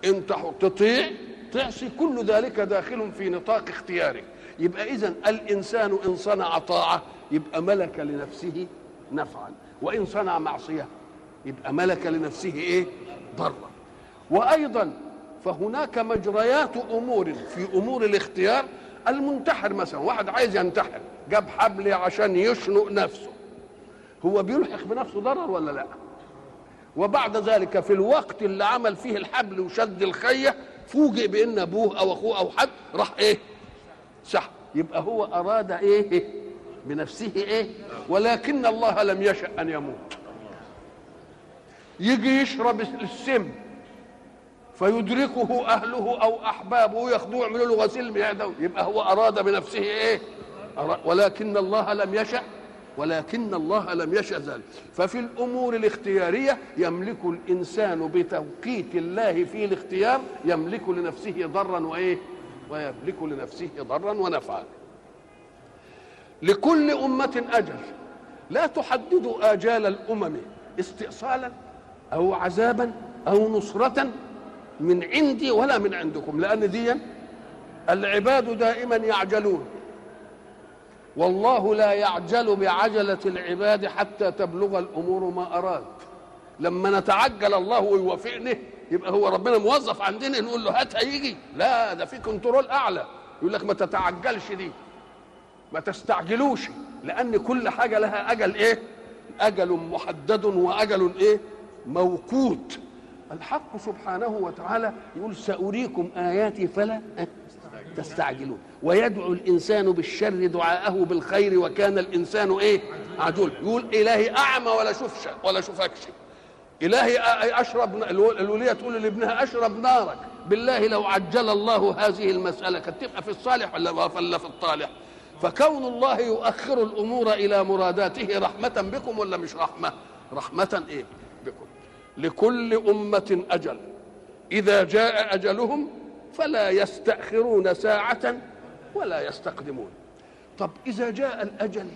انت تطيع تعصي كل ذلك داخل في نطاق اختيارك يبقى اذا الانسان ان صنع طاعه يبقى ملك لنفسه نفعا وان صنع معصيه يبقى ملك لنفسه ايه ضرا وايضا فهناك مجريات امور في امور الاختيار المنتحر مثلا واحد عايز ينتحر جاب حبل عشان يشنق نفسه هو بيلحق بنفسه ضرر ولا لا وبعد ذلك في الوقت اللي عمل فيه الحبل وشد الخيه فوجئ بان ابوه او اخوه او حد راح ايه سحب يبقى هو اراد ايه بنفسه ايه ولكن الله لم يشا ان يموت يجي يشرب السم فيدركه اهله او احبابه ياخذوه يعملوا له غسيل يعدوا يبقى هو اراد بنفسه ايه ولكن الله لم يشا ولكن الله لم يشا ذلك ففي الامور الاختياريه يملك الانسان بتوقيت الله في الاختيار يملك لنفسه ضرا وايه ويملك لنفسه ضرا ونفعا لكل امه اجل لا تحددوا اجال الامم استئصالا او عذابا او نصره من عندي ولا من عندكم لان دي العباد دائما يعجلون والله لا يعجل بعجلة العباد حتى تبلغ الأمور ما أراد لما نتعجل الله ويوافقنا يبقى هو ربنا موظف عندنا نقول له هات هيجي لا ده في كنترول أعلى يقول لك ما تتعجلش دي ما تستعجلوش لأن كل حاجة لها أجل إيه أجل محدد وأجل إيه موقوت الحق سبحانه وتعالى يقول سأريكم آياتي فلا تستعجلون ويدعو الانسان بالشر دعاءه بالخير وكان الانسان ايه عجول يقول الهي اعمى ولا شوفش ولا شوفكش الهي اشرب الوليه تقول لابنها اشرب نارك بالله لو عجل الله هذه المساله كانت تبقى في الصالح ولا ولا في الطالح فكون الله يؤخر الامور الى مراداته رحمه بكم ولا مش رحمه رحمه ايه بكم لكل امه اجل اذا جاء اجلهم فلا يستأخرون ساعة ولا يستقدمون طب إذا جاء الأجل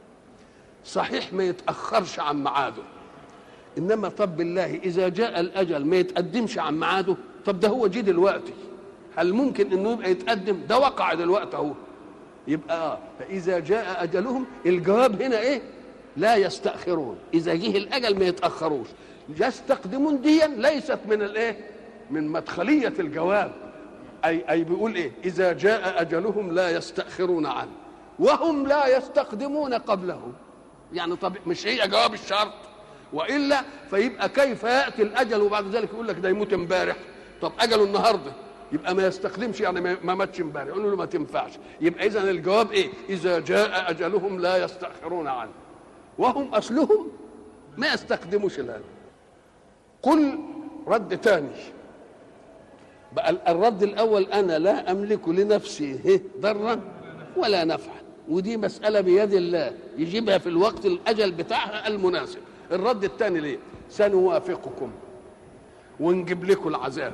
صحيح ما يتأخرش عن ميعاده إنما طب بالله إذا جاء الأجل ما يتقدمش عن ميعاده طب ده هو جه دلوقتي هل ممكن إنه يبقى يتقدم ده وقع دلوقتي أهو يبقى آه فإذا جاء أجلهم الجواب هنا إيه لا يستأخرون إذا جه الأجل ما يتأخروش يستقدمون دي ليست من الإيه من مدخلية الجواب أي أي بيقول إيه؟ إذا جاء أجلهم لا يستأخرون عنه وهم لا يستقدمون قبله يعني طب مش هي جواب الشرط وإلا فيبقى كيف يأتي الأجل وبعد ذلك يقول لك ده يموت امبارح طب أجله النهارده يبقى ما يستخدمش يعني ما ماتش امبارح يقول له ما تنفعش يبقى إذا الجواب إيه؟ إذا جاء أجلهم لا يستأخرون عنه وهم أصلهم ما يستخدموش الآن قل رد تاني بقى الرد الاول انا لا املك لنفسي ضرا ولا نفعا ودي مساله بيد الله يجيبها في الوقت الاجل بتاعها المناسب الرد الثاني ليه سنوافقكم ونجيب لكم العذاب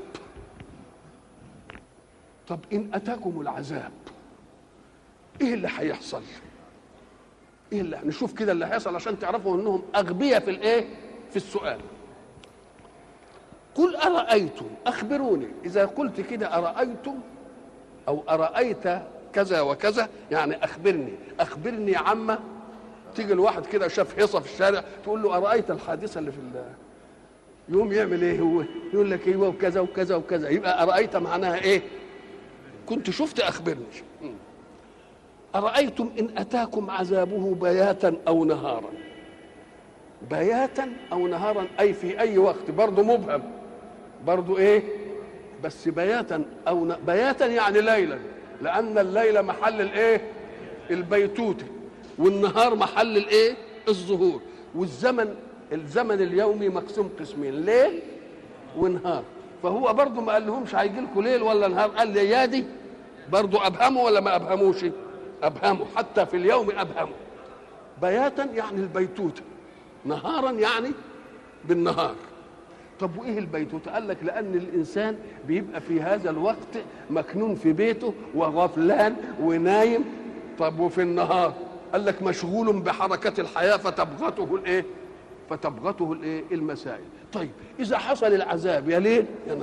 طب ان اتاكم العذاب ايه اللي هيحصل ايه اللي نشوف كده اللي هيحصل عشان تعرفوا انهم اغبياء في الايه في السؤال قل أرأيتم أخبروني إذا قلت كده أرأيتم أو أرأيت كذا وكذا يعني أخبرني أخبرني عما تيجي الواحد كده شاف حصة في الشارع تقول له أرأيت الحادثة اللي في الله يقوم يعمل ايه هو يقول لك ايوه وكذا وكذا وكذا يبقى ارايت معناها ايه كنت شفت اخبرني ارايتم ان اتاكم عذابه بياتا او نهارا بياتا او نهارا اي في اي وقت برضه مبهم برضو ايه بس بياتا او ن... بياتا يعني ليلا لان الليل محل الايه البيتوته والنهار محل الايه الظهور والزمن الزمن اليومي مقسوم قسمين ليل ونهار فهو برضو ما قال لهمش هيجي لكم ليل ولا نهار قال لي يا دي برضو ابهموا ولا ما ابهموش ابهموا حتى في اليوم ابهموا بياتا يعني البيتوته نهارا يعني بالنهار طب وايه البيتوته قال لك لان الانسان بيبقى في هذا الوقت مكنون في بيته وغفلان ونايم طب وفي النهار قال لك مشغول بحركه الحياه فتبغته الايه فتبغته الايه المسائل طيب اذا حصل العذاب يا ليل يا نهار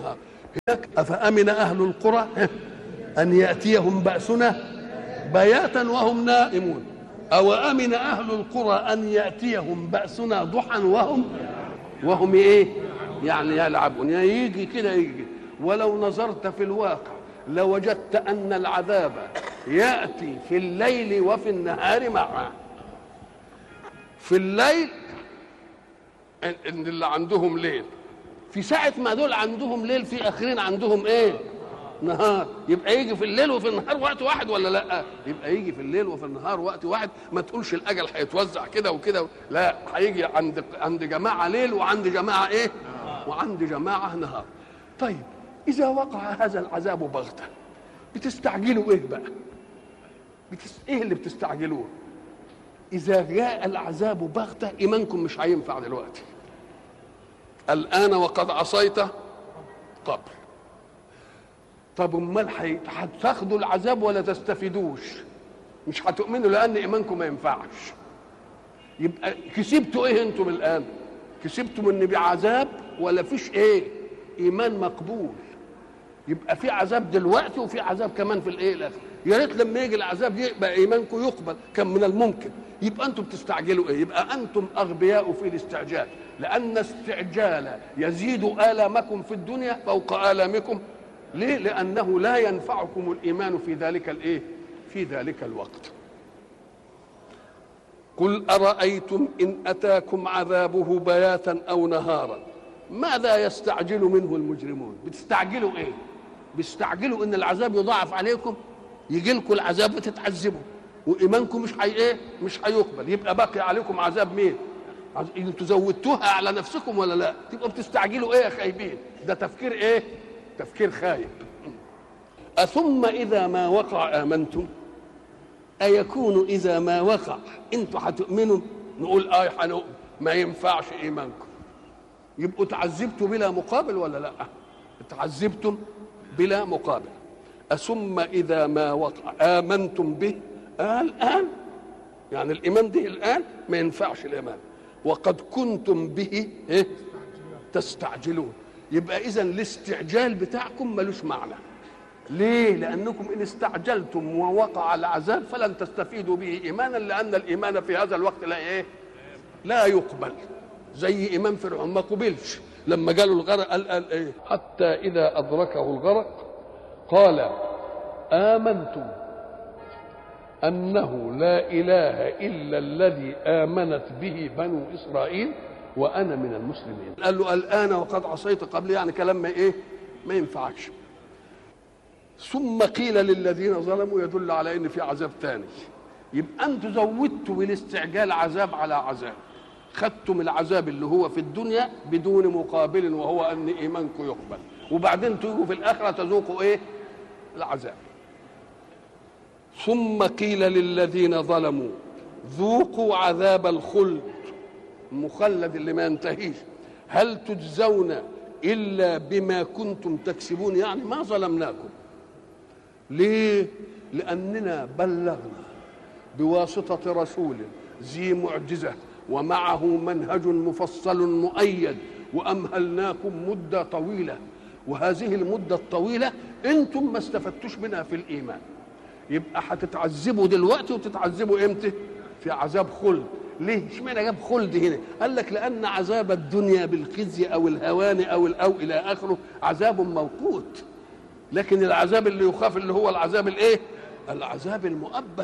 هناك افامن اهل القرى ان ياتيهم باسنا بياتا وهم نائمون او امن اهل القرى ان ياتيهم باسنا ضحى وهم وهم ايه يعني يلعبون يعني يجي كده يجي ولو نظرت في الواقع لوجدت ان العذاب ياتي في الليل وفي النهار معا في الليل ان اللي عندهم ليل في ساعة ما دول عندهم ليل في آخرين عندهم إيه؟ نهار يبقى يجي في الليل وفي النهار وقت واحد ولا لا؟ يبقى يجي في الليل وفي النهار وقت واحد ما تقولش الأجل هيتوزع كده وكده لا هيجي عند عند جماعة ليل وعند جماعة إيه؟ وعند جماعة نهار. طيب إذا وقع هذا العذاب بغتة بتستعجلوا إيه بقى؟ بتس... إيه اللي بتستعجلوه؟ إذا جاء العذاب بغتة إيمانكم مش هينفع دلوقتي. الآن وقد عصيت قبل طب امال هتاخدوا العذاب ولا تستفيدوش مش هتؤمنوا لان ايمانكم ما ينفعش يبقى كسبتوا ايه انتم الان كسبتم ان بعذاب ولا فيش ايه ايمان مقبول يبقى في عذاب دلوقتي وفي عذاب كمان في الايه الاخر يا ريت لما يجي العذاب يبقى ايمانكم يقبل كان من الممكن يبقى انتم بتستعجلوا ايه يبقى انتم اغبياء في الاستعجال لان استعجال يزيد الامكم في الدنيا فوق الامكم ليه لانه لا ينفعكم الايمان في ذلك الايه في ذلك الوقت قل ارايتم ان اتاكم عذابه بياتا او نهارا ماذا يستعجل منه المجرمون بتستعجلوا ايه بيستعجلوا ان العذاب يضاعف عليكم يجي لكم العذاب وتتعذبوا وايمانكم مش حي ايه مش هيقبل يبقى باقي عليكم عذاب مين انتوا زودتوها على نفسكم ولا لا تبقوا بتستعجلوا ايه يا خايبين ده تفكير ايه تفكير خايب أثم إذا ما وقع آمنتم أيكون إذا ما وقع أنتوا هتؤمنوا نقول آه حنؤمن ما ينفعش إيمانكم يبقوا تعذبتوا بلا مقابل ولا لا تعذبتم بلا مقابل أثم إذا ما وقع آمنتم به آه الآن يعني الإيمان ده الآن ما ينفعش الإيمان وقد كنتم به إيه؟ تستعجلون يبقى إذا الاستعجال بتاعكم ملوش معنى ليه؟ لأنكم إن استعجلتم ووقع العذاب فلن تستفيدوا به إيمانا لأن الإيمان في هذا الوقت لا إيه؟ لا يقبل زي إمام فرعون ما قبلش لما جاله الغرق قال, قال إيه؟ حتى إذا أدركه الغرق قال آمنتم أنه لا إله إلا الذي آمنت به بنو إسرائيل وأنا من المسلمين قال له الآن وقد عصيت قبل يعني كلام ما إيه ما ينفعكش ثم قيل للذين ظلموا يدل على ان في عذاب ثاني يبقى انتوا زودتوا بالاستعجال عذاب على عذاب خدتم العذاب اللي هو في الدنيا بدون مقابل وهو ان ايمانكم يقبل وبعدين تيجوا في الاخره تذوقوا ايه العذاب ثم قيل للذين ظلموا ذوقوا عذاب الخلد المخلد اللي ما ينتهيش هل تجزون الا بما كنتم تكسبون يعني ما ظلمناكم ليه لاننا بلغنا بواسطه رسول ذي معجزه ومعه منهج مفصل مؤيد وامهلناكم مده طويله وهذه المده الطويله انتم ما استفدتوش منها في الايمان يبقى هتتعذبوا دلوقتي وتتعذبوا امتى في عذاب خلد ليه اشمعنى جاب خلد هنا قال لك لان عذاب الدنيا بالخزي او الهوان او او الى اخره عذاب موقوت لكن العذاب اللي يخاف اللي هو العذاب الايه العذاب المؤبد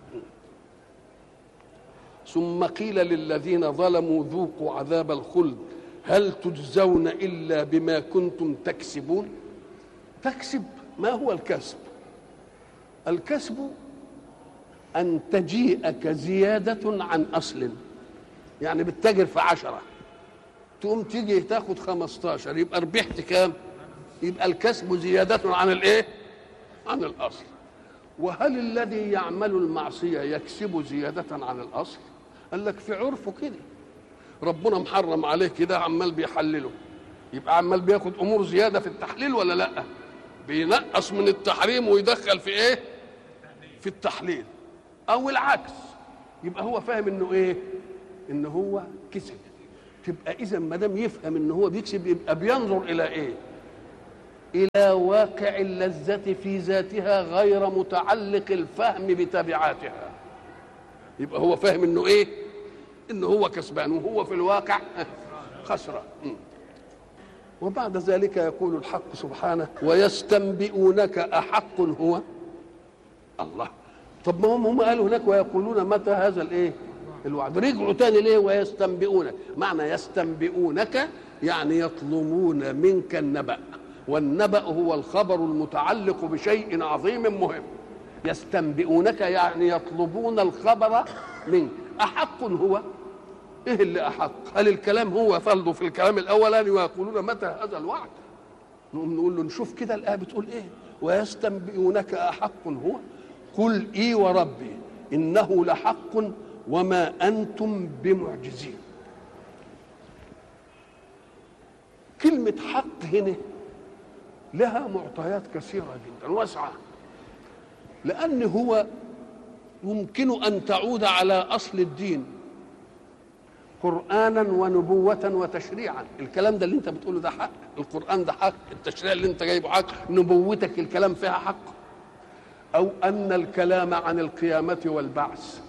ثم قيل للذين ظلموا ذوقوا عذاب الخلد هل تجزون الا بما كنتم تكسبون تكسب ما هو الكسب الكسب ان تجيئك زياده عن اصل يعني بتتاجر في عشرة تقوم تيجي تاخد خمستاشر يبقى ربحت كام يبقى الكسب زيادة عن الايه عن الاصل وهل الذي يعمل المعصية يكسب زيادة عن الاصل قال لك في عرفه كده ربنا محرم عليه كده عمال بيحلله يبقى عمال بياخد امور زيادة في التحليل ولا لا بينقص من التحريم ويدخل في ايه في التحليل او العكس يبقى هو فاهم انه ايه ان هو كسب تبقى اذا ما دام يفهم ان هو بيكسب يبقى بينظر الى ايه الى واقع اللذه في ذاتها غير متعلق الفهم بتبعاتها يبقى هو فاهم انه ايه انه هو كسبان وهو في الواقع خسران وبعد ذلك يقول الحق سبحانه ويستنبئونك أحق هو الله طب ما هم هم قالوا هناك ويقولون متى هذا الايه الوعد رجعوا تاني ليه ويستنبئونك معنى يستنبئونك يعني يطلبون منك النبأ والنبأ هو الخبر المتعلق بشيء عظيم مهم يستنبئونك يعني يطلبون الخبر منك أحق هو ايه اللي احق هل الكلام هو فرضه في الكلام الاولاني ويقولون متى هذا الوعد نقوم نقول له نشوف كده الايه بتقول ايه ويستنبئونك احق هو قل اي وربي انه لحق وما انتم بمعجزين كلمه حق هنا لها معطيات كثيره جدا واسعه لان هو يمكن ان تعود على اصل الدين قرانا ونبوه وتشريعا الكلام ده اللي انت بتقوله ده حق القران ده حق التشريع اللي انت جايبه حق نبوتك الكلام فيها حق او ان الكلام عن القيامه والبعث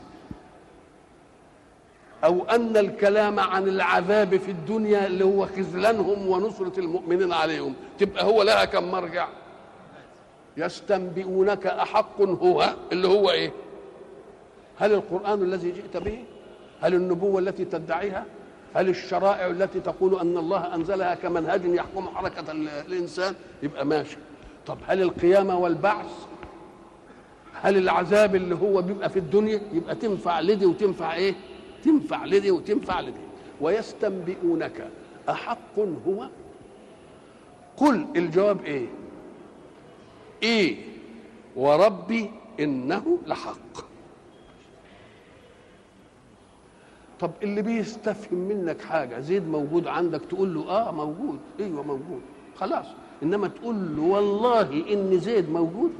او ان الكلام عن العذاب في الدنيا اللي هو خذلانهم ونصره المؤمنين عليهم تبقى هو لها كم مرجع يستنبئونك احق هو اللي هو ايه هل القران الذي جئت به هل النبوة التي تدعيها هل الشرائع التي تقول أن الله أنزلها كمنهج يحكم حركة الإنسان يبقى ماشي طب هل القيامة والبعث هل العذاب اللي هو بيبقى في الدنيا يبقى تنفع لدي وتنفع ايه تنفع لدي وتنفع لدي ويستنبئونك أحق هو قل الجواب ايه ايه وربي انه لحق طب اللي بيستفهم منك حاجه زيد موجود عندك تقول له اه موجود ايوه موجود خلاص انما تقول له والله ان زيد موجود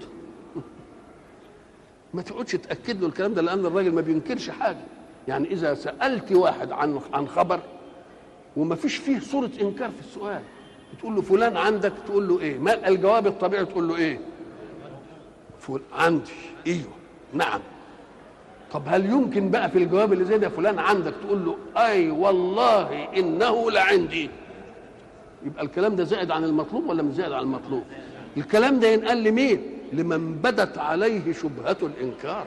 ما تقعدش تاكد له الكلام ده لان الراجل ما بينكرش حاجه يعني اذا سالت واحد عن عن خبر وما فيش فيه صوره انكار في السؤال تقول له فلان عندك تقول له ايه ما الجواب الطبيعي تقول له ايه فل... عندي ايوه نعم طب هل يمكن بقى في الجواب اللي زي ده فلان عندك تقول له اي والله انه لعندي يبقى الكلام ده زائد عن المطلوب ولا مش زائد عن المطلوب الكلام ده ينقال لمين لمن بدت عليه شبهة الإنكار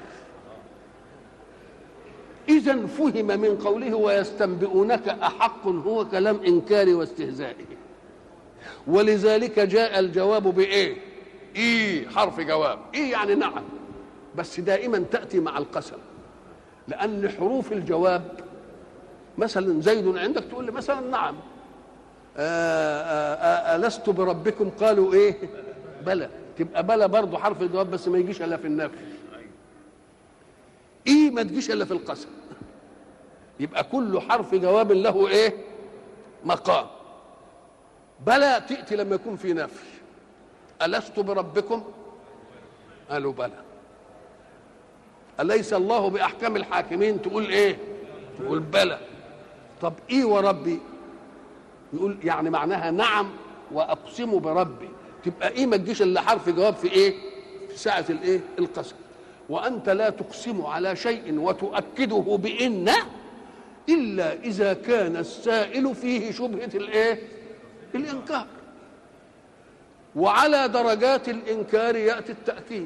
إذا فهم من قوله ويستنبئونك أحق هو كلام إنكاري واستهزائي ولذلك جاء الجواب بإيه؟ إيه حرف جواب إيه يعني نعم بس دائما تأتي مع القسم لأن حروف الجواب مثلا زيد عندك تقول لي مثلا نعم ألست بربكم قالوا إيه بلى تبقى بلى برضه حرف الجواب بس ما يجيش إلا في النفي إيه ما تجيش إلا في القسم يبقى كل حرف جواب له إيه مقام بلى تأتي لما يكون في نفي ألست بربكم قالوا بلى أليس الله بأحكم الحاكمين تقول إيه تقول بلى طب إيه وربي يقول يعني معناها نعم وأقسم بربي تبقى إيه ما تجيش إلا حرف جواب في إيه في ساعة الإيه القسم وأنت لا تقسم على شيء وتؤكده بإن إلا إذا كان السائل فيه شبهة الإيه الإنكار وعلى درجات الإنكار يأتي التأكيد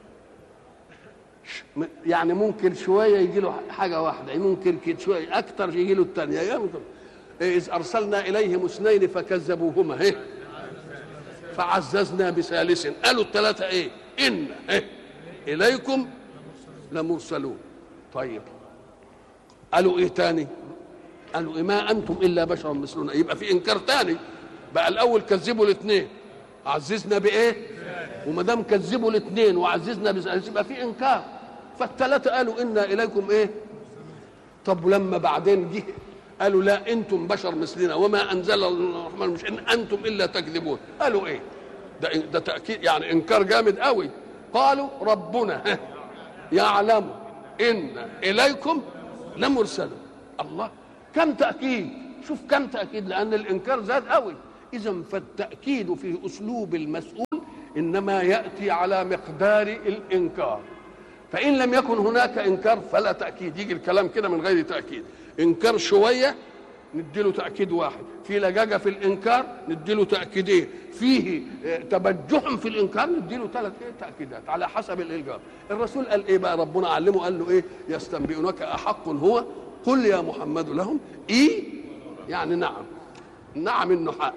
يعني ممكن شويه يجي له حاجه واحده ممكن كده شويه اكثر يجي له الثانيه يمكن اذ ارسلنا اليهم اثنين فكذبوهما ايه فعززنا بثالث قالوا الثلاثه ايه ان إيه؟ اليكم لمرسلون طيب قالوا ايه تاني قالوا إيه ما انتم الا بشر مثلنا يبقى في انكار تاني بقى الاول كذبوا الاثنين عززنا بايه وما دام كذبوا الاثنين وعززنا بثالث يبقى في انكار فالثلاثه قالوا انا اليكم ايه طب لما بعدين جه قالوا لا انتم بشر مثلنا وما انزل الرحمن مش ان انتم الا تكذبون قالوا ايه ده ده تاكيد يعني انكار جامد قوي قالوا ربنا يعلم ان اليكم لمرسلون الله كم تاكيد شوف كم تاكيد لان الانكار زاد قوي اذا فالتاكيد في اسلوب المسؤول انما ياتي على مقدار الانكار فان لم يكن هناك انكار فلا تاكيد يجي الكلام كده من غير تاكيد انكار شويه نديله تاكيد واحد في لجاجه في الانكار نديله تاكيدين فيه آه، تبجح في الانكار نديله ثلاث ايه تاكيدات على حسب الالجام الرسول قال ايه بقى ربنا علمه قال له ايه يستنبئونك احق هو قل يا محمد لهم ايه يعني نعم نعم انه حق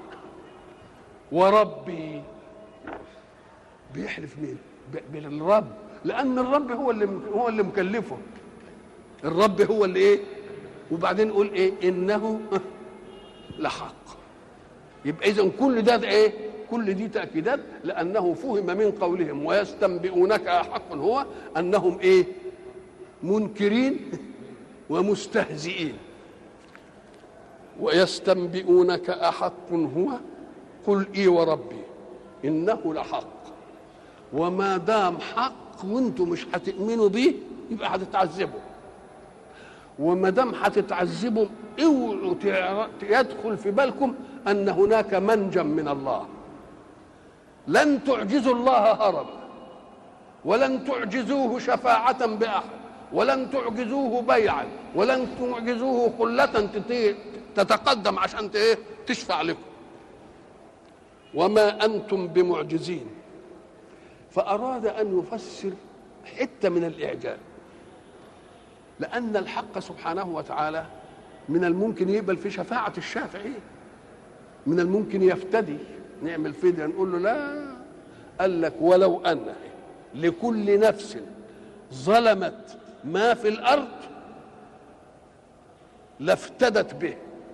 وربي بيحلف مين ب- بالرب لان الرب هو اللي هو اللي مكلفه الرب هو اللي ايه وبعدين يقول ايه انه لحق يبقى اذا كل ده, ده ايه كل دي تاكيدات لانه فهم من قولهم ويستنبئونك احق هو انهم ايه منكرين ومستهزئين ويستنبئونك احق هو قل اي وربي انه لحق وما دام حق وانتم مش هتؤمنوا بيه يبقى هتتعذبوا وما دام هتتعذبوا اوعوا تعر- يدخل في بالكم ان هناك منجا من الله لن تعجزوا الله هربا ولن تعجزوه شفاعة بأحد ولن تعجزوه بيعا ولن تعجزوه خلة تت- تتقدم عشان ت- إيه؟ تشفع لكم وما أنتم بمعجزين فأراد أن يفسر حتة من الإعجاب لأن الحق سبحانه وتعالى من الممكن يقبل في شفاعة الشافعين من الممكن يفتدي نعمل فدية نقول له لا قال لك ولو أن لكل نفس ظلمت ما في الأرض لافتدت به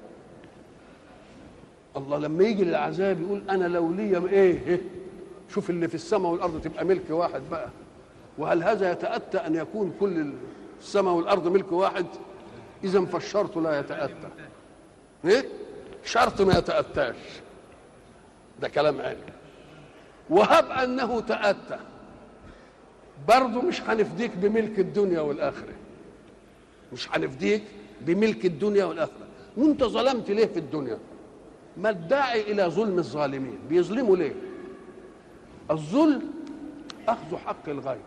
الله لما يجي للعذاب يقول أنا لو لي إيه شوف اللي في السماء والأرض تبقى ملك واحد بقى وهل هذا يتأتى أن يكون كل السماء والأرض ملك واحد إذا فالشرط لا يتأتى إيه؟ شرط ما يتأتاش ده كلام علم وهب أنه تأتى برضه مش هنفديك بملك الدنيا والآخرة مش هنفديك بملك الدنيا والآخرة وانت ظلمت ليه في الدنيا ما الداعي إلى ظلم الظالمين بيظلموا ليه الظلم أخذ حق الغير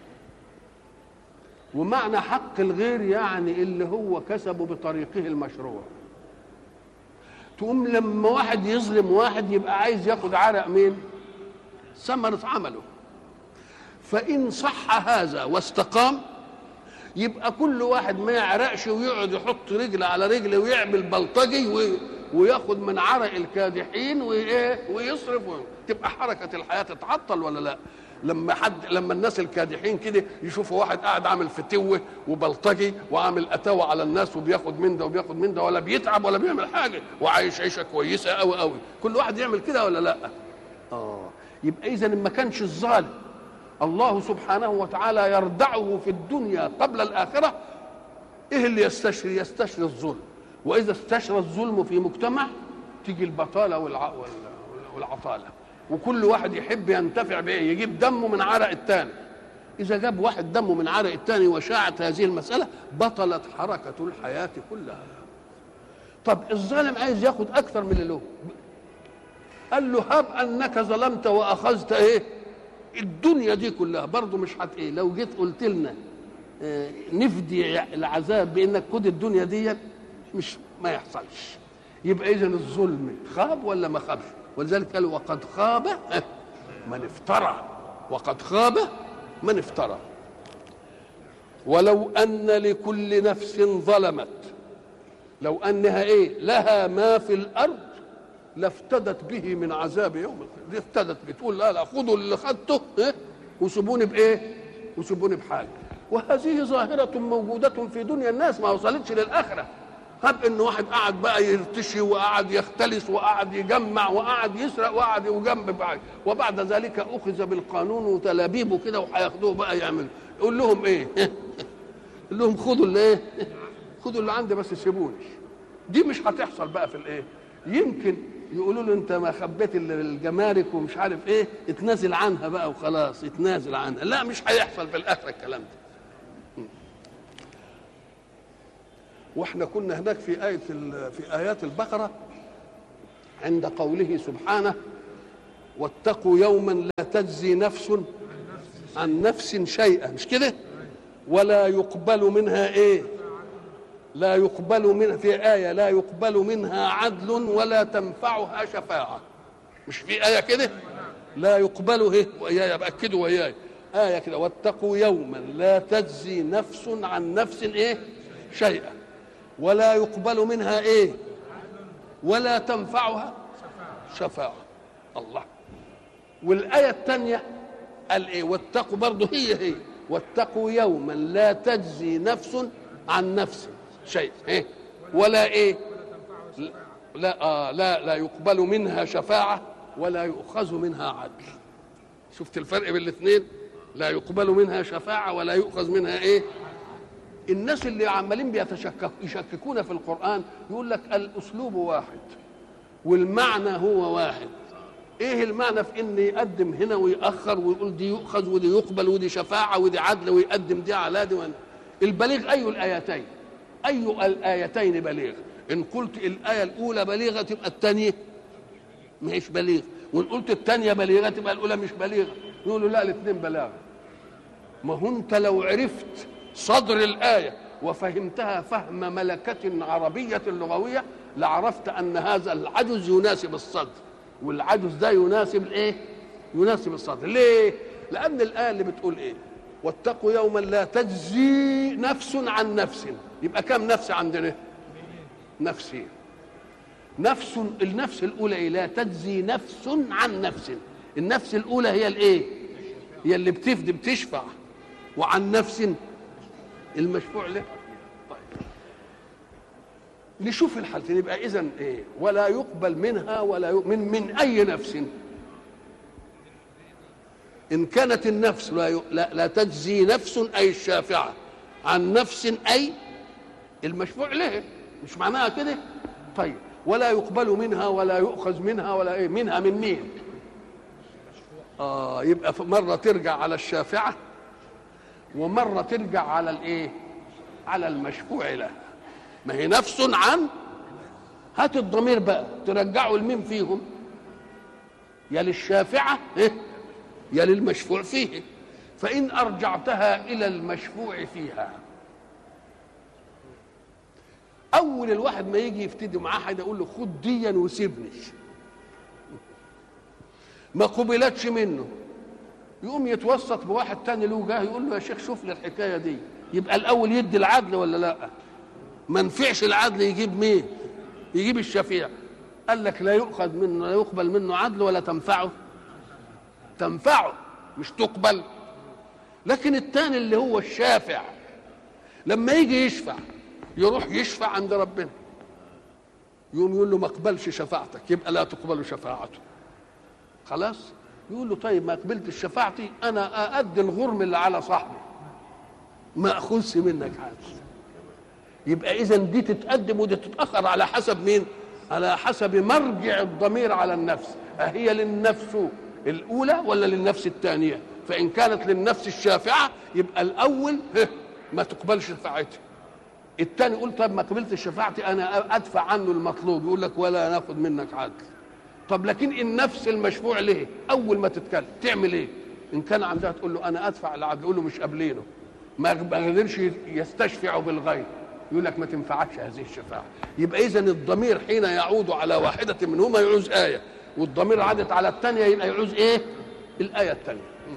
ومعنى حق الغير يعني اللي هو كسبه بطريقه المشروع تقوم لما واحد يظلم واحد يبقى عايز ياخد عرق مين ثمرة عمله فإن صح هذا واستقام يبقى كل واحد ما يعرقش ويقعد يحط رجل على رجل ويعمل بلطجي وي- وياخد من عرق الكادحين وإيه ويصرف و- تبقى حركة الحياة تتعطل ولا لا لما حد لما الناس الكادحين كده يشوفوا واحد قاعد عامل فتوه وبلطجي وعامل اتاوه على الناس وبياخد من ده وبياخد من ده ولا بيتعب ولا بيعمل حاجه وعايش عيشه كويسه قوي قوي كل واحد يعمل كده ولا لا اه يبقى اذا ما كانش الظالم الله سبحانه وتعالى يردعه في الدنيا قبل الاخره ايه اللي يستشري يستشري الظلم واذا استشرى الظلم في مجتمع تيجي البطاله والع... وال- والعطاله وكل واحد يحب ينتفع بايه يجيب دمه من عرق الثاني اذا جاب واحد دمه من عرق الثاني وشاعت هذه المساله بطلت حركه الحياه كلها طب الظالم عايز ياخد اكثر من اللي له قال له هب انك ظلمت واخذت ايه الدنيا دي كلها برضه مش هت ايه لو جيت قلت لنا آه، نفدي العذاب بانك خد الدنيا دي مش ما يحصلش يبقى اذا الظلم خاب ولا ما خابش ولذلك قال وقد خاب آه، من افترى وقد خاب من افترى ولو ان لكل نفس ظلمت لو انها ايه لها ما في الارض لافتدت به من عذاب يوم القيامه دي افتدت بتقول لا لا خدوا اللي خدته إيه؟ وسيبوني بايه وسيبوني بحاجه وهذه ظاهرة موجودة في دنيا الناس ما وصلتش للآخرة هب إن واحد قعد بقى يرتشي وقعد يختلس وقعد يجمع وقعد يسرق وقعد يجنب بعد وبعد ذلك أخذ بالقانون وتلابيبه كده وهياخدوه بقى يعمل يقول لهم إيه؟ يقول لهم خدوا اللي إيه؟ خدوا اللي عندي بس سيبوني دي مش هتحصل بقى في الإيه؟ يمكن يقولوا له انت ما خبيت ال- الجمارك ومش عارف ايه اتنازل عنها بقى وخلاص اتنازل عنها لا مش هيحصل في الاخره الكلام ده واحنا كنا هناك في آية ال- في آيات البقرة عند قوله سبحانه واتقوا يوما لا تجزي نفس عن نفس شيئا مش كده ولا يقبل منها ايه لا يقبل من في آية لا يقبل منها عدل ولا تنفعها شفاعة مش في آية كده لا يقبل ايه وياي بأكدوا وياي آية كده واتقوا يوما لا تجزي نفس عن نفس ايه شيئا ولا يقبل منها ايه ولا تنفعها شفاعة الله والآية الثانية قال ايه واتقوا برضه هي هي واتقوا يوما لا تجزي نفس عن نفس شيء ايه ولا ايه لا آه لا لا يقبل منها شفاعة ولا يؤخذ منها عدل شفت الفرق بين الاثنين لا يقبل منها شفاعة ولا يؤخذ منها ايه الناس اللي عمالين بيتشكك يشككون في القرآن يقول لك الأسلوب واحد والمعنى هو واحد ايه المعنى في ان يقدم هنا ويأخر ويقول دي يؤخذ ودي يقبل ودي شفاعة ودي عدل ويقدم دي على دي البليغ أي الآيتين أي الآيتين بليغ إن قلت الآية الأولى بليغة تبقى الثانية مش بليغ وإن قلت الثانية بليغة تبقى الأولى مش بليغة يقولوا لا الاثنين بلاغة ما هو أنت لو عرفت صدر الآية وفهمتها فهم ملكة عربية لغوية لعرفت أن هذا العجز يناسب الصدر والعجز ده يناسب الايه؟ يناسب الصدر ليه؟ لأن الآية اللي بتقول إيه؟ واتقوا يوما لا تجزي نفس عن نفس يبقى كم نفس عندنا نفسين نفس النفس الاولى إيه؟ لا تجزي نفس عن نفس النفس الاولى هي الايه هي اللي بتفدي بتشفع وعن نفس المشفوع له طيب نشوف الحالتين يبقى اذا ايه ولا يقبل منها ولا يقبل من من اي نفس إن كانت النفس لا, لا, لا تجزي نفس أي الشافعة عن نفس أي المشفوع له مش معناها كده طيب ولا يقبل منها ولا يؤخذ منها ولا ايه منها من مين اه يبقى مره ترجع على الشافعه ومره ترجع على الايه على المشفوع له ما هي نفس عن هات الضمير بقى ترجعوا لمين فيهم يا للشافعه إيه؟ يا للمشفوع فيه فإن أرجعتها إلى المشفوع فيها أول الواحد ما يجي يفتدي معاه حد يقول له خد ديا وسيبني ما قبلتش منه يقوم يتوسط بواحد تاني له جاه يقول له يا شيخ شوف لي الحكايه دي يبقى الاول يدي العدل ولا لا ما نفعش العدل يجيب مين يجيب الشفيع قال لك لا يؤخذ منه لا يقبل منه عدل ولا تنفعه تنفعه مش تقبل لكن الثاني اللي هو الشافع لما يجي يشفع يروح يشفع عند ربنا يقوم يقول له ما اقبلش شفاعتك يبقى لا تقبل شفاعته خلاص يقول له طيب ما قبلتش شفاعتي انا اادي الغرم اللي على صاحبي ما اخذش منك حاجه يبقى اذا دي تتقدم ودي تتاخر على حسب مين على حسب مرجع الضمير على النفس أهي للنفس الأولى ولا للنفس الثانية فإن كانت للنفس الشافعة يبقى الأول ما تقبلش شفاعتي الثاني يقول طب ما قبلت شفاعتي أنا أدفع عنه المطلوب يقول لك ولا ناخد منك عدل طب لكن النفس المشفوع له أول ما تتكلم تعمل إيه إن كان عندها تقول له أنا أدفع العدل يقول له مش قابلينه ما قدرش يستشفع بالغير يقول لك ما تنفعكش هذه الشفاعة يبقى إذا الضمير حين يعود على واحدة منهما يعوز آية والضمير عادت على الثانية يبقى يعوز ايه الآية الثانية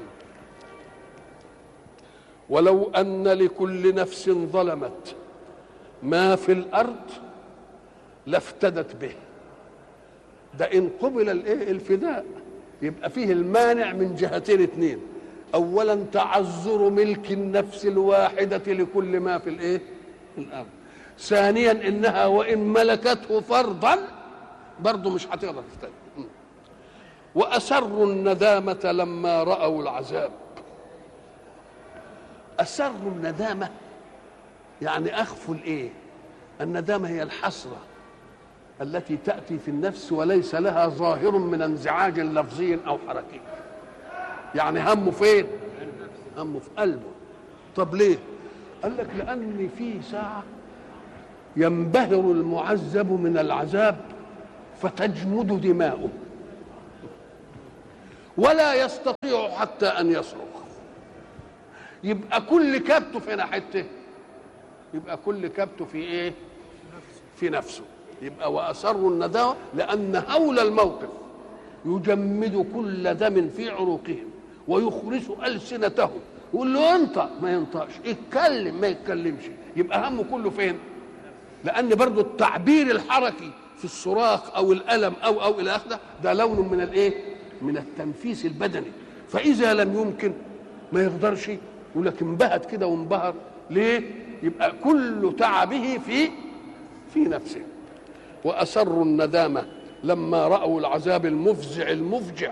ولو أن لكل نفس ظلمت ما في الأرض لافتدت به ده إن قبل الايه الفداء يبقى فيه المانع من جهتين اثنين أولا تعذر ملك النفس الواحدة لكل ما في الايه في الأرض ثانيا إنها وإن ملكته فرضا برضه مش هتقدر تفتدي وأسروا الندامة لما رأوا العذاب أسروا الندامة يعني أخفوا الإيه الندامة هي الحسرة التي تأتي في النفس وليس لها ظاهر من انزعاج لفظي أو حركي يعني همه فين همه في قلبه طب ليه قال لك لأن في ساعة ينبهر المعذب من العذاب فتجمد دماؤه ولا يستطيع حتى ان يصرخ يبقى كل كبته في حته يبقى كل كبته في ايه في نفسه يبقى واسروا النداوه لان هول الموقف يجمد كل دم في عروقهم ويخرس السنتهم يقول له انطق ما ينطقش اتكلم ما يتكلمش يبقى همه كله فين لان برضو التعبير الحركي في الصراخ او الالم او او الى اخره ده لون من الايه من التنفيس البدني فاذا لم يمكن ما يقدرش يقول لك انبهت كده وانبهر ليه يبقى كل تعبه في في نفسه واسروا الندامه لما راوا العذاب المفزع المفجع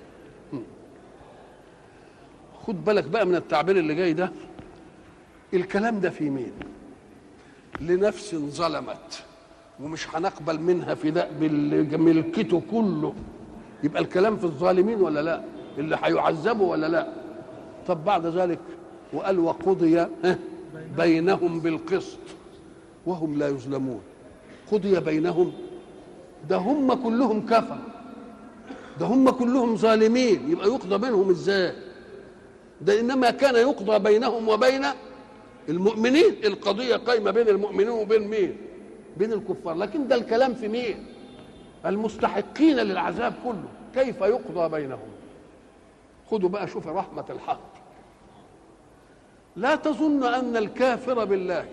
خد بالك بقى من التعبير اللي جاي ده الكلام ده في مين لنفس ظلمت ومش هنقبل منها فداء بملكته كله يبقى الكلام في الظالمين ولا لا اللي هيعذبوا ولا لا طب بعد ذلك وقال وقضي بينهم بالقسط وهم لا يظلمون قضي بينهم ده هم كلهم كفر ده هم كلهم ظالمين يبقى يقضى بينهم ازاي ده انما كان يقضى بينهم وبين المؤمنين القضيه قايمه بين المؤمنين وبين مين بين الكفار لكن ده الكلام في مين المستحقين للعذاب كله كيف يقضى بينهم خدوا بقى شوف رحمه الحق لا تظن ان الكافر بالله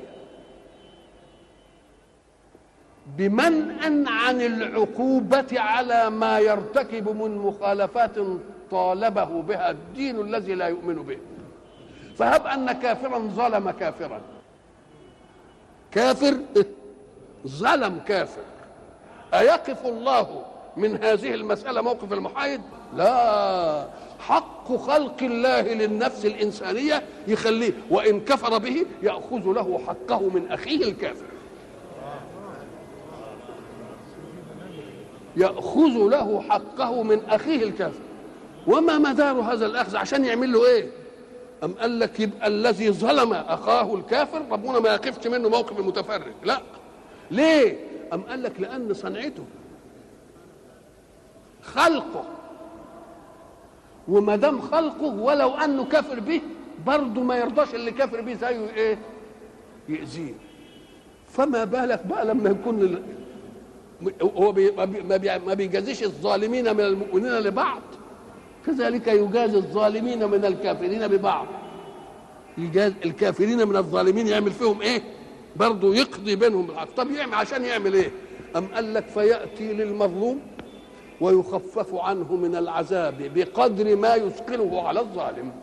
بمنأ عن العقوبة على ما يرتكب من مخالفات طالبه بها الدين الذي لا يؤمن به فهب أن كافرا ظلم كافرا كافر ظلم كافر أيقف الله من هذه المسألة موقف المحايد لا حق خلق الله للنفس الإنسانية يخليه وإن كفر به يأخذ له حقه من أخيه الكافر يأخذ له حقه من أخيه الكافر وما مدار هذا الأخذ عشان يعمل له إيه أم قال لك يبقى الذي ظلم أخاه الكافر ربنا ما يقفش منه موقف المتفرج لا ليه أم قال لك لأن صنعته خلقه وما دام خلقه ولو انه كافر به برضه ما يرضاش اللي كافر به زيه ايه يأذيه فما بالك بقى لما يكون هو بي ما بيجازيش الظالمين من المؤمنين لبعض كذلك يجازي الظالمين من الكافرين ببعض يجاز الكافرين من الظالمين يعمل فيهم ايه برضه يقضي بينهم بالحق طب يعمل عشان يعمل ايه أم قال لك فيأتي للمظلوم ويخفف عنه من العذاب بقدر ما يثقله على الظالم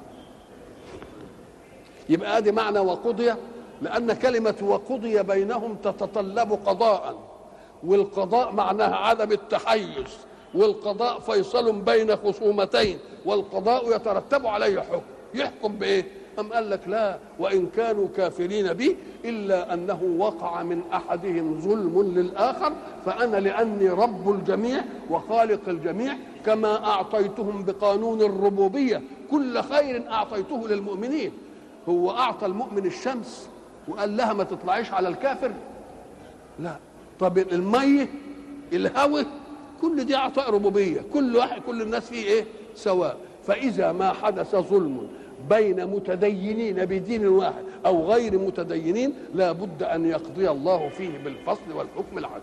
يبقى ادي معنى وقضي لان كلمه وقضي بينهم تتطلب قضاء والقضاء معناها عدم التحيز والقضاء فيصل بين خصومتين والقضاء يترتب عليه حكم يحكم بايه أم قال لك لا وإن كانوا كافرين بي إلا أنه وقع من أحدهم ظلم للآخر فأنا لأني رب الجميع وخالق الجميع كما أعطيتهم بقانون الربوبية كل خير أعطيته للمؤمنين هو أعطى المؤمن الشمس وقال لها ما تطلعيش على الكافر لا طب المية الهوى كل دي أعطاء ربوبية كل واحد كل الناس فيه إيه سواء فإذا ما حدث ظلم بين متدينين بدين واحد او غير متدينين لا بد ان يقضي الله فيه بالفصل والحكم العدل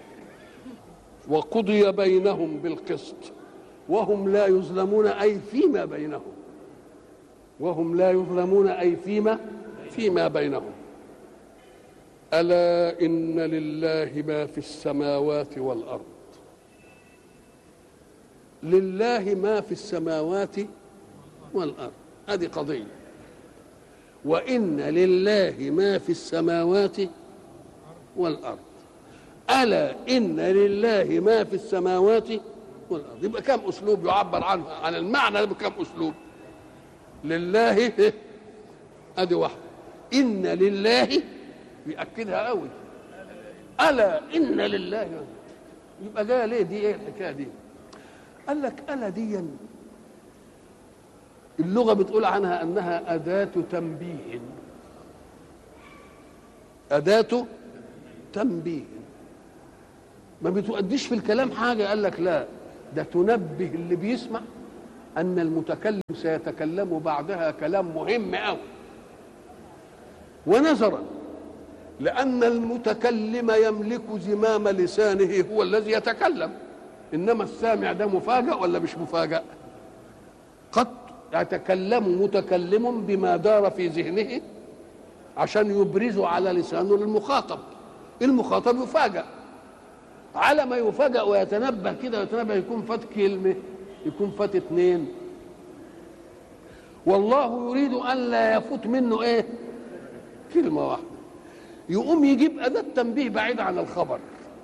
وقضي بينهم بالقسط وهم لا يظلمون اي فيما بينهم وهم لا يظلمون اي فيما فيما بينهم الا ان لله ما في السماوات والارض لله ما في السماوات والارض هذه قضية وإن لله ما في السماوات والأرض ألا إن لله ما في السماوات والأرض يبقى كم أسلوب يعبر عنه عن المعنى ده بكم أسلوب لله أدي واحدة إن لله بيأكدها قوي ألا إن لله يبقى جايه ليه دي إيه الحكاية دي قال لك ألا دي اللغة بتقول عنها أنها أداة تنبيه أداة تنبيه ما بتؤديش في الكلام حاجة قال لك لا ده تنبه اللي بيسمع أن المتكلم سيتكلم بعدها كلام مهم أوي ونظرا لأن المتكلم يملك زمام لسانه هو الذي يتكلم إنما السامع ده مفاجأ ولا مش مفاجأ قد يتكلم متكلم بما دار في ذهنه عشان يبرزه على لسانه للمخاطب المخاطب يفاجأ على ما يفاجأ ويتنبه كده ويتنبه يكون فات كلمة يكون فات اتنين والله يريد أن لا يفوت منه ايه كلمة واحدة يقوم يجيب أداة تنبيه بعيد عن الخبر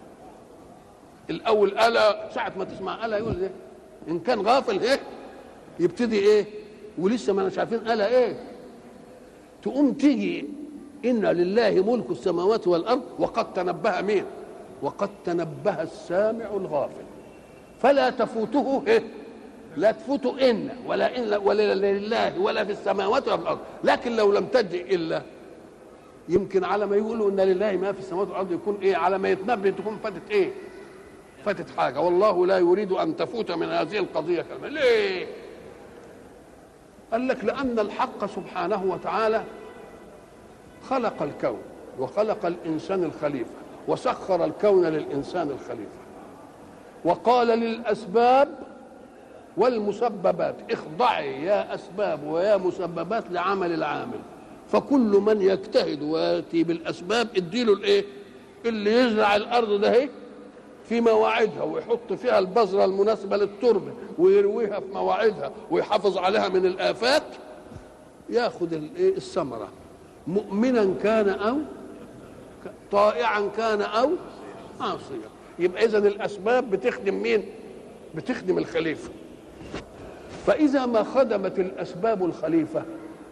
الأول ألا ساعة ما تسمع ألا يقول إيه إن كان غافل إيه يبتدي إيه ولسه ما مش عارفين ألا إيه تقوم تيجي إن لله ملك السماوات والأرض وقد تنبه مين وقد تنبه السامع الغافل فلا تفوته إيه لا تفوته إن ولا إن ولا لله ولا في السماوات ولا في الأرض لكن لو لم تجئ إلا يمكن على ما يقولوا ان لله ما في السماوات والارض يكون ايه على ما يتنبه تكون فاتت ايه فاتت حاجه والله لا يريد ان تفوت من هذه القضيه كلمه ليه قال لك لان الحق سبحانه وتعالى خلق الكون وخلق الانسان الخليفه وسخر الكون للانسان الخليفه وقال للاسباب والمسببات اخضعي يا اسباب ويا مسببات لعمل العامل فكل من يجتهد وياتي بالاسباب اديله الايه اللي يزرع الارض ده اهي في مواعيدها ويحط فيها البذره المناسبه للتربه ويرويها في مواعيدها ويحافظ عليها من الافات ياخذ الايه الثمره مؤمنا كان او طائعا كان او عاصيا يبقى اذا الاسباب بتخدم مين بتخدم الخليفه فاذا ما خدمت الاسباب الخليفه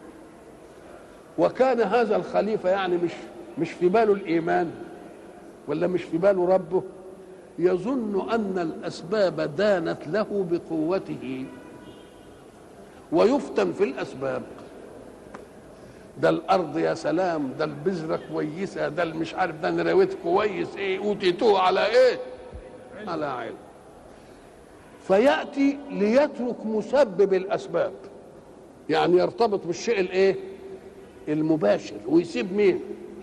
وكان هذا الخليفة يعني مش مش في باله الإيمان ولا مش في باله ربه يظن أن الأسباب دانت له بقوته ويفتن في الأسباب ده الأرض يا سلام ده البذرة كويسة ده مش عارف ده نراويت كويس إيه أوتيتوه على إيه على علم فيأتي ليترك مسبب الأسباب يعني يرتبط بالشيء الإيه المباشر ويسيب مين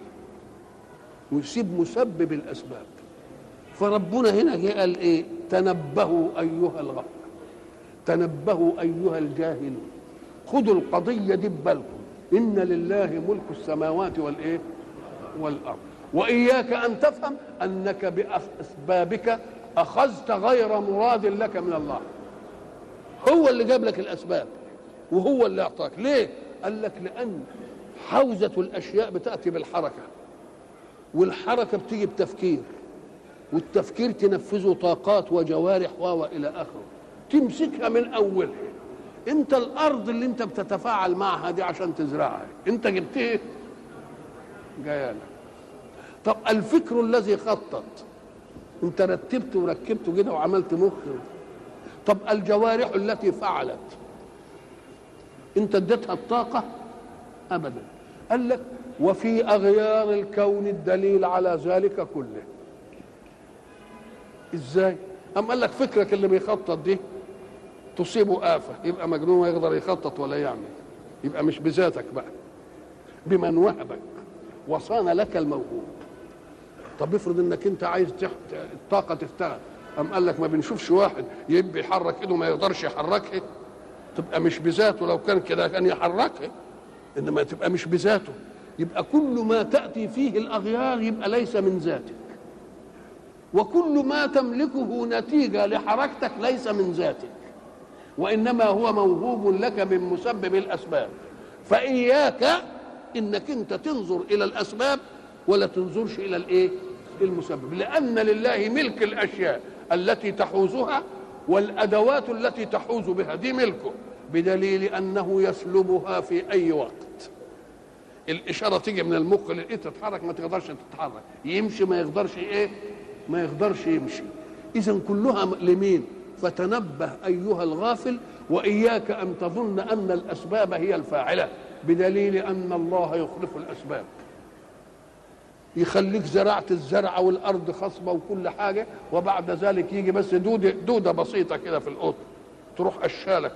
ويسيب مسبب الاسباب فربنا هنا جه قال ايه تنبهوا ايها الغفر تنبهوا ايها الجاهلون خذوا القضيه دي ببالكم ان لله ملك السماوات والايه والارض واياك ان تفهم انك باسبابك اخذت غير مراد لك من الله هو اللي جاب لك الاسباب وهو اللي اعطاك ليه قال لك لان حوزة الأشياء بتأتي بالحركة والحركة بتيجي بتفكير والتفكير تنفذه طاقات وجوارح وإلى آخره تمسكها من أولها أنت الأرض اللي أنت بتتفاعل معها دي عشان تزرعها أنت جبتها جاية طب الفكر الذي خطط أنت رتبت وركبته كده وعملت مخ طب الجوارح التي فعلت أنت اديتها الطاقة أبدا قال لك وفي أغيار الكون الدليل على ذلك كله إزاي أم قال لك فكرك اللي بيخطط دي تصيبه آفة يبقى مجنون ما يقدر يخطط ولا يعمل يبقى مش بذاتك بقى بمن وهبك وصان لك الموهوب طب افرض انك انت عايز تحت الطاقه تشتغل أم قال لك ما بنشوفش واحد يبقى يحرك ايده ما يقدرش يحركها تبقى مش بذاته لو كان كده كان يحركها انما تبقى مش بذاته يبقى كل ما تاتي فيه الاغيار يبقى ليس من ذاتك وكل ما تملكه نتيجه لحركتك ليس من ذاتك وانما هو موهوب لك من مسبب الاسباب فاياك انك انت تنظر الى الاسباب ولا تنظرش الى الايه المسبب لان لله ملك الاشياء التي تحوزها والادوات التي تحوز بها دي ملكه بدليل انه يسلبها في اي وقت الاشاره تيجي من المخ للايد تتحرك ما تقدرش تتحرك يمشي ما يقدرش ايه ما يقدرش يمشي اذا كلها لمين فتنبه ايها الغافل واياك ان تظن ان الاسباب هي الفاعله بدليل ان الله يخلف الاسباب يخليك زرعت الزرع والارض خصبه وكل حاجه وبعد ذلك يجي بس دوده دوده بسيطه كده في القطن تروح اشالك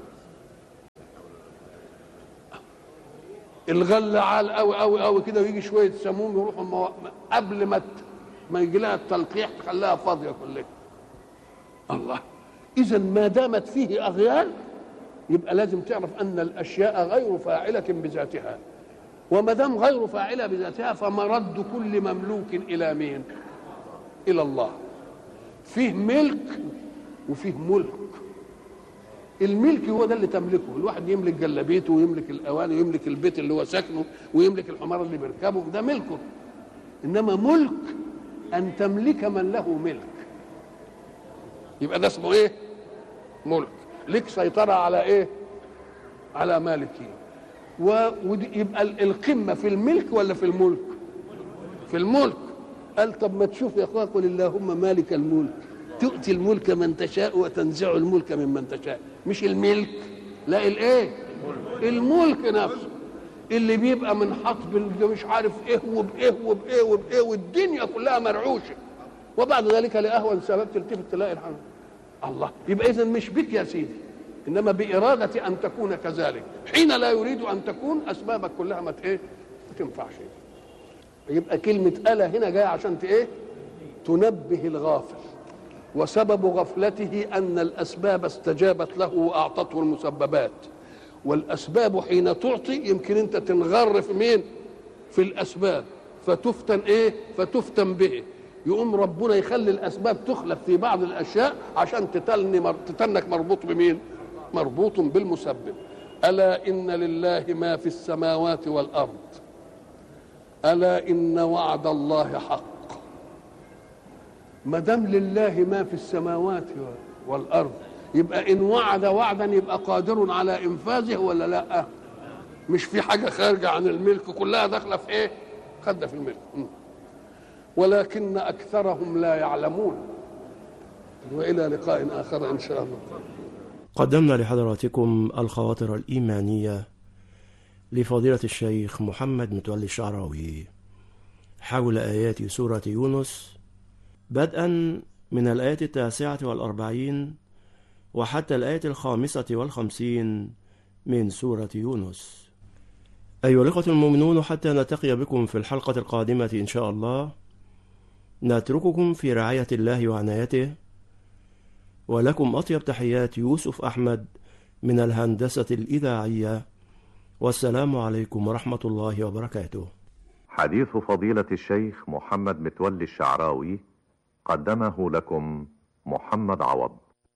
الغله عال قوي قوي قوي كده ويجي شويه سموم يروحوا مو... قبل ما ت... ما يجي لها التلقيح تخليها فاضيه كلها الله اذا ما دامت فيه اغيال يبقى لازم تعرف ان الاشياء غير فاعله بذاتها وما دام غير فاعله بذاتها فمرد كل مملوك الى مين الى الله فيه ملك وفيه ملك الملك هو ده اللي تملكه الواحد يملك جلابيته ويملك الاواني ويملك البيت اللي هو ساكنه ويملك الحمار اللي بيركبه ده ملكه انما ملك ان تملك من له ملك يبقى ده اسمه ايه ملك لك سيطره على ايه على مالكه ويبقى القمه في الملك ولا في الملك في الملك قال طب ما تشوف يا اخويا قل اللهم مالك الملك تؤتي الملك من تشاء وتنزع الملك ممن تشاء مش الملك لا الايه الملك نفسه اللي بيبقى منحط مش عارف ايه وبايه وبايه وبايه والدنيا كلها مرعوشه وبعد ذلك لاهون سبب تلتفت تلاقي الحمد الله يبقى اذا مش بك يا سيدي انما باراده ان تكون كذلك حين لا يريد ان تكون اسبابك كلها ما ايه ما تنفعش يبقى كلمه الا هنا جايه عشان ايه تنبه الغافل وسبب غفلته ان الاسباب استجابت له واعطته المسببات والاسباب حين تعطي يمكن انت تنغر في مين في الاسباب فتفتن ايه فتفتن به يقوم ربنا يخلي الاسباب تخلف في بعض الاشياء عشان تتلني تتنك مربوط بمين مربوط بالمسبب الا ان لله ما في السماوات والارض الا ان وعد الله حق ما دام لله ما في السماوات والارض يبقى ان وعد وعدا يبقى قادر على انفاذه ولا لا مش في حاجه خارجه عن الملك كلها داخله في ايه خد في الملك ولكن اكثرهم لا يعلمون والى لقاء اخر ان شاء الله قدمنا لحضراتكم الخواطر الايمانيه لفضيله الشيخ محمد متولي الشعراوي حول ايات سوره يونس بدءا من الآية التاسعة والأربعين وحتى الآية الخامسة والخمسين من سورة يونس أيها الأخوة المؤمنون حتى نلتقي بكم في الحلقة القادمة إن شاء الله نترككم في رعاية الله وعنايته ولكم أطيب تحيات يوسف أحمد من الهندسة الإذاعية والسلام عليكم ورحمة الله وبركاته حديث فضيلة الشيخ محمد متولي الشعراوي قدمه لكم محمد عوض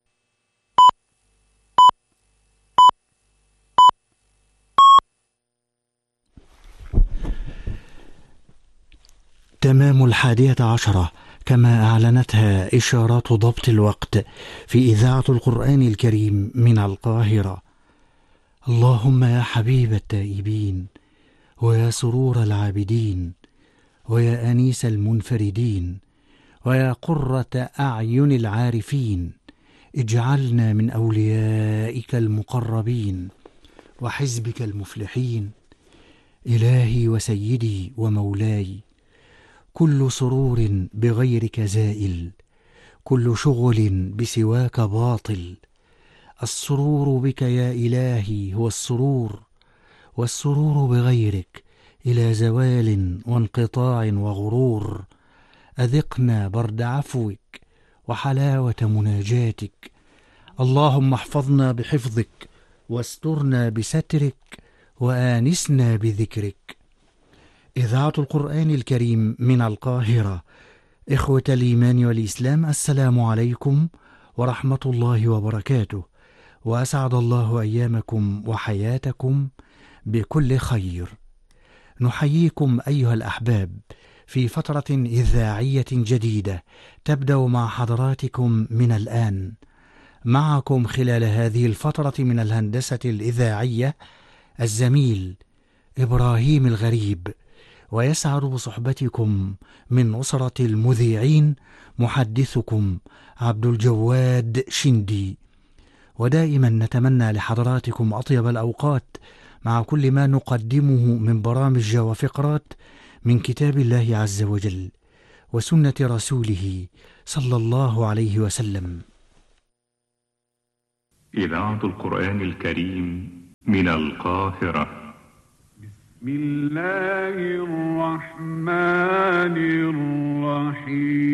تمام الحادية عشرة كما أعلنتها إشارات ضبط الوقت في إذاعة القرآن الكريم من القاهرة اللهم يا حبيب التائبين ويا سرور العابدين ويا أنيس المنفردين ويا قرة أعين العارفين اجعلنا من أوليائك المقربين وحزبك المفلحين إلهي وسيدي ومولاي كل سرور بغيرك زائل كل شغل بسواك باطل السرور بك يا إلهي هو السرور والسرور بغيرك إلى زوال وانقطاع وغرور أذقنا برد عفوك وحلاوة مناجاتك اللهم احفظنا بحفظك واسترنا بسترك وآنسنا بذكرك إذاعة القرآن الكريم من القاهرة إخوة الإيمان والإسلام السلام عليكم ورحمة الله وبركاته وأسعد الله أيامكم وحياتكم بكل خير نحييكم أيها الأحباب في فترة إذاعية جديدة تبدأ مع حضراتكم من الآن معكم خلال هذه الفترة من الهندسة الإذاعية الزميل إبراهيم الغريب ويسعد بصحبتكم من أسرة المذيعين محدثكم عبد الجواد شندي ودائما نتمنى لحضراتكم أطيب الأوقات مع كل ما نقدمه من برامج وفقرات من كتاب الله عز وجل وسنه رسوله صلى الله عليه وسلم إذاعة القرآن الكريم من القاهرة بسم الله الرحمن الرحيم